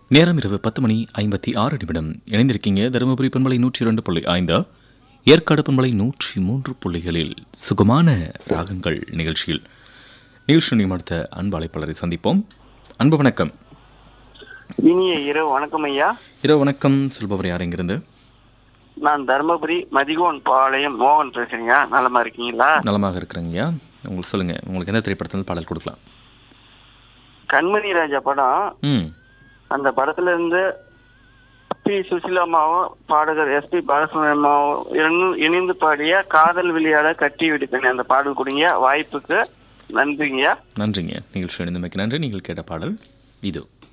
நேரம் இரவு பத்து மணி ஐம்பத்தி ஆறு நிமிடம் இணைந்திருக்கீங்க தருமபுரி பண்பலை நூற்றி இரண்டு புள்ளி ஐந்து ஏற்காடு பண்பலை நூற்றி மூன்று புள்ளிகளில் சுகமான ராகங்கள் நிகழ்ச்சியில் நிகழ்ச்சி நியமனத்த அன்பு அழைப்பாளரை சந்திப்போம் அன்பு வணக்கம் இனிய இரவு வணக்கம் ஐயா இரவு வணக்கம் சொல்பவர் யார் எங்கிருந்து நான் தருமபுரி மதிகோன் பாளையம் மோகன் பேசுறீங்க நலமா இருக்கீங்களா நலமாக இருக்கிறீங்கய்யா உங்களுக்கு சொல்லுங்க உங்களுக்கு எந்த திரைப்படத்தில் பாடல் கொடுக்கலாம் கண்மணி ராஜா படம் ம் அந்த படத்துல இருந்து பி சுசிலாமாவும் பாடகர் எஸ்பி பாலசுப்ரமணியமாவும் இரணு- இணைந்து பாடிய காதல் விளையாட கட்டி விடுப்பேன் அந்த பாடல் கொடுங்க வாய்ப்புக்கு நன்றிங்கய்யா நன்றிங்க நிகழ்ச்சி இணைந்தமைக்கு நன்றி நீங்கள் கேட்ட பாடல் இது